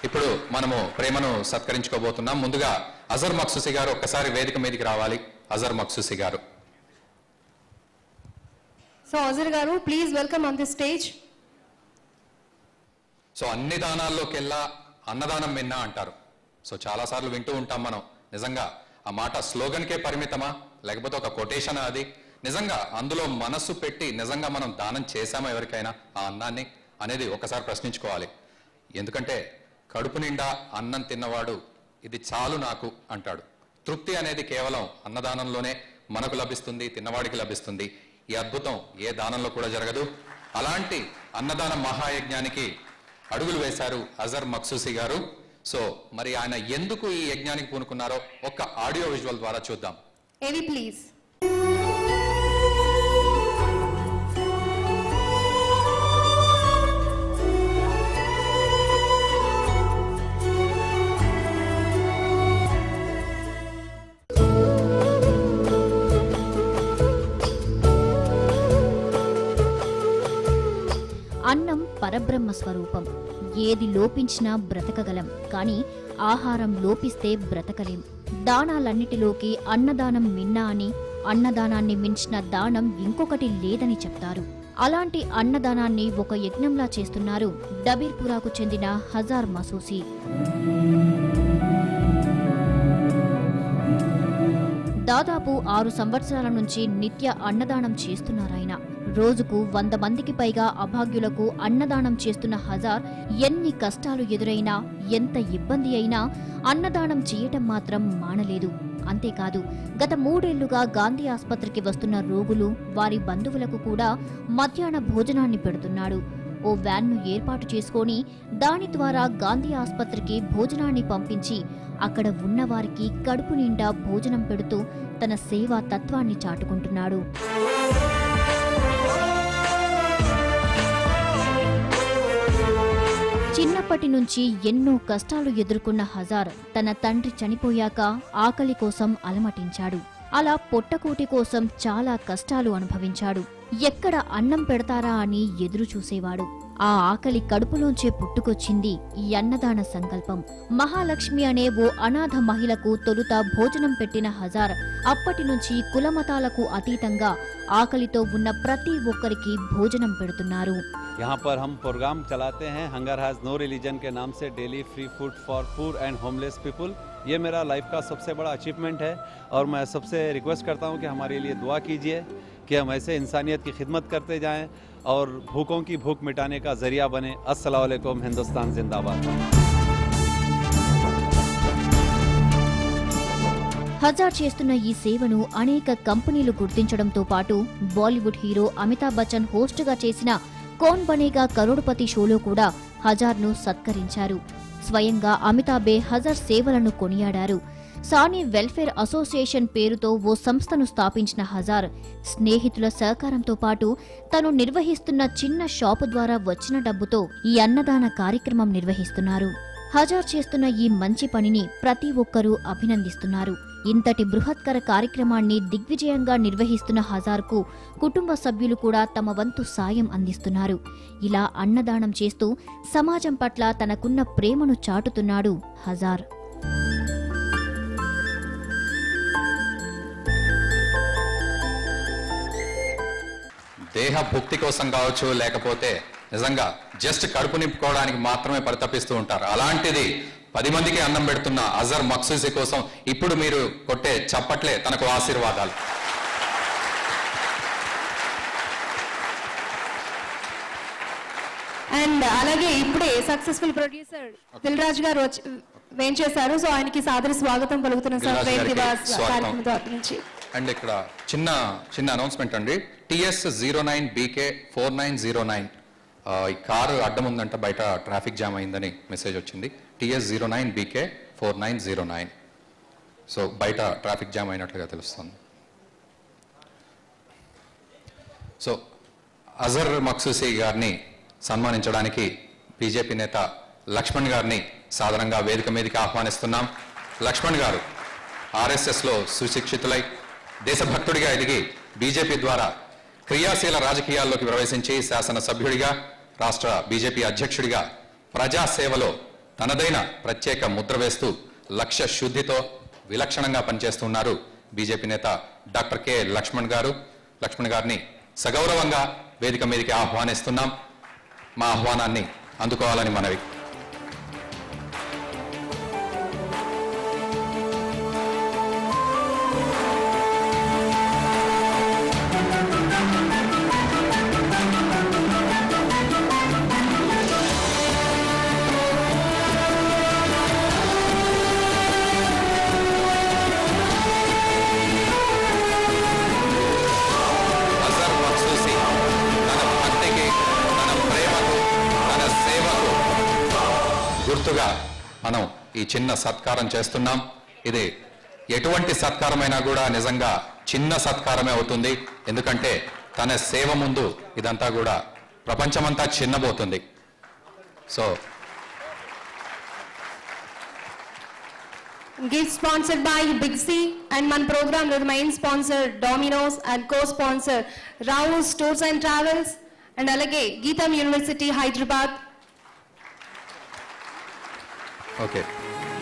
ఇప్పుడు మనము ప్రేమను సత్కరించుకోబోతున్నాం ముందుగా అజర్ మక్సుసి గారు ఒక్కసారి వేదిక మీదకి రావాలి అజర్ మక్సుసి గారు సో అజర్ గారు please welcome on the stage so అన్ని దానాల్లోకెల్లా అన్నదానం మిన్నా అంటారు సో చాలాసార్లు వింటూ ఉంటాం మనం నిజంగా ఆ మాట స్లోగన్కే పరిమితమా లేకపోతే ఒక కొటేషన్ అది నిజంగా అందులో మనస్సు పెట్టి నిజంగా మనం దానం చేశామా ఎవరికైనా ఆ అన్నాన్ని అనేది ఒకసారి ప్రశ్నించుకోవాలి ఎందుకంటే కడుపు నిండా అన్నం తిన్నవాడు ఇది చాలు నాకు అంటాడు తృప్తి అనేది కేవలం అన్నదానంలోనే మనకు లభిస్తుంది తిన్నవాడికి లభిస్తుంది ఈ అద్భుతం ఏ దానంలో కూడా జరగదు అలాంటి అన్నదాన మహాయజ్ఞానికి అడుగులు వేశారు అజర్ మక్సూసి గారు సో మరి ఆయన ఎందుకు ఈ యజ్ఞానికి పూనుకున్నారో ఒక్క ఆడియో విజువల్ ద్వారా చూద్దాం ఏవి ప్లీజ్ అన్నం పరబ్రహ్మ స్వరూపం ఏది లోపించినా బ్రతకగలం కానీ ఆహారం లోపిస్తే బ్రతకలేం దానాలన్నిటిలోకి అన్నదానం మిన్నా అని అన్నదానాన్ని మించిన దానం ఇంకొకటి లేదని చెప్తారు అలాంటి అన్నదానాన్ని ఒక యజ్ఞంలా చేస్తున్నారు డబీర్పురాకు చెందిన హజార్ మసూసి దాదాపు ఆరు సంవత్సరాల నుంచి నిత్య అన్నదానం చేస్తున్నారాయన రోజుకు వంద మందికి పైగా అభాగ్యులకు అన్నదానం చేస్తున్న హజార్ ఎన్ని కష్టాలు ఎదురైనా ఎంత ఇబ్బంది అయినా అన్నదానం చేయటం మాత్రం మానలేదు అంతేకాదు గత మూడేళ్లుగా గాంధీ ఆసుపత్రికి వస్తున్న రోగులు వారి బంధువులకు కూడా మధ్యాహ్న భోజనాన్ని పెడుతున్నాడు ఓ వ్యాన్ను ఏర్పాటు చేసుకొని దాని ద్వారా గాంధీ ఆసుపత్రికి భోజనాన్ని పంపించి అక్కడ ఉన్నవారికి కడుపు నిండా భోజనం పెడుతూ తన సేవా తత్వాన్ని చాటుకుంటున్నాడు చిన్నప్పటి నుంచి ఎన్నో కష్టాలు ఎదుర్కొన్న హజార్ తన తండ్రి చనిపోయాక ఆకలి కోసం అలమటించాడు అలా పొట్టకూటి కోసం చాలా కష్టాలు అనుభవించాడు ఎక్కడ అన్నం పెడతారా అని ఎదురు చూసేవాడు ఆ ఆకలి కడుపులోంచే పుట్టుకొచ్చింది ఈ అన్నదాన సంకల్పం మహాలక్ష్మి అనే ఓ అనాథ మహిళకు తొలుత భోజనం పెట్టిన హజార్ అప్పటి నుంచి కులమతాలకు అతీతంగా ఆకలితో ఉన్న ప్రతి ఒక్కరికి భోజనం పెడుతున్నారు यहाँ पर हम प्रोग्राम चलाते हैं हंगर हैज़ नो रिलीजन के नाम से daily free food for poor and homeless people ये मेरा लाइफ का सबसे बड़ा अचीवमेंट है और मैं सबसे रिक्वेस्ट करता हूँ कि हमारे लिए दुआ कीजिए कि हम ऐसे इंसानियत की खिदमत करते जाएं और भूखों की भूख मिटाने का जरिया बने अस्सलाम वालेकुम हिंदुस्तान जिंदाबाद హజార్ చేస్తున్న ఈ సేవను అనేక కంపెనీలు గుర్తించడంతో పాటు బాలీవుడ్ హీరో అమితాబ్ బచ్చన్ హోస్టుగా చేసిన కోన్ బనేగా కరోడ్పతి షోలో కూడా హజార్ను సత్కరించారు స్వయంగా అమితాబే హజార్ సేవలను కొనియాడారు సానీ వెల్ఫేర్ అసోసియేషన్ పేరుతో ఓ సంస్థను స్థాపించిన హజార్ స్నేహితుల సహకారంతో పాటు తను నిర్వహిస్తున్న చిన్న షాపు ద్వారా వచ్చిన డబ్బుతో ఈ అన్నదాన కార్యక్రమం నిర్వహిస్తున్నారు హజార్ చేస్తున్న ఈ మంచి పనిని ప్రతి ఒక్కరూ అభినందిస్తున్నారు ఇంతటి బృహత్కర కార్యక్రమాన్ని దిగ్విజయంగా నిర్వహిస్తున్న హజార్కు కుటుంబ సభ్యులు కూడా తమ వంతు సాయం అందిస్తున్నారు ఇలా అన్నదానం చేస్తూ సమాజం పట్ల తనకున్న ప్రేమను చాటుతున్నాడు హజార్ దేహ భుక్తి కోసం కావచ్చు లేకపోతే నిజంగా జస్ట్ కడుపు నింపుకోవడానికి మాత్రమే పరితపిస్తూ ఉంటారు అలాంటిది పది మందికి అన్నం పెడుతున్న అజర్ మక్సూసి కోసం ఇప్పుడు మీరు కొట్టే చప్పట్లే తనకు ఆశీర్వాదాలు అండ్ అలాగే ఇప్పుడే సక్సెస్ఫుల్ ప్రొడ్యూసర్ దిల్ రాజు గారు వచ్చి వేంచేశారు సో ఆయనకి సాదర స్వాగతం పలుకుతున్నాం సార్ దిల్ రాజు ప్రేమ్ గారికి దివాస్ స్వాగతం. కార్యక్రమం తరపు నుంచి అండ్ ఇక్కడ చిన్న చిన్న అనౌన్స్మెంట్ అండి TS zero nine BK four nine zero nine ఈ కారు అడ్డం ఉందంట బయట ట్రాఫిక్ జామ్ అయిందని మెసేజ్ వచ్చింది TS zero nine BK four nine zero nine so బయట ట్రాఫిక్ జామ్ అయినట్లుగా తెలుస్తుంది సో అజర్ మక్సూసి గారిని సన్మానించడానికి బీజేపీ నేత లక్ష్మణ్ గారిని సాధారణంగా వేదిక మీదకి ఆహ్వానిస్తున్నాం లక్ష్మణ్ గారు ఆర్ఎస్ఎస్లో సుశిక్షితులై దేశభక్తుడిగా ఎదిగి బీజేపీ ద్వారా క్రియాశీల రాజకీయాల్లోకి ప్రవేశించి శాసనసభ్యుడిగా రాష్ట్ర బీజేపీ అధ్యక్షుడిగా ప్రజాసేవలో తనదైన ప్రత్యేక ముద్ర వేస్తూ లక్ష్య శుద్ధితో విలక్షణంగా పనిచేస్తున్నారు బీజేపీ నేత డాక్టర్ కె లక్ష్మణ్ గారు లక్ష్మణ్ గారిని సగౌరవంగా వేదిక మీదకి ఆహ్వానిస్తున్నాం మా ఆహ్వానాన్ని అందుకోవాలని మనవి అజర్ మక్సూసి తన భక్తికి తన ప్రేమకు తన సేవకు గుర్తుగా మనం ఈ చిన్న సత్కారం చేస్తున్నాం ఇది ఎటువంటి సత్కారమైనా కూడా నిజంగా చిన్న సత్కారమే అవుతుంది ఎందుకంటే తన సేవ ముందు ఇదంతా కూడా ప్రపంచమంతా చిన్నబోతుంది so Gift sponsored by Big C and మన program లో main sponsor Domino's and co-sponsor Rao's Tours and Travels and అలాగే గీతం యూనివర్సిటీ హైదరాబాద్ ఓకే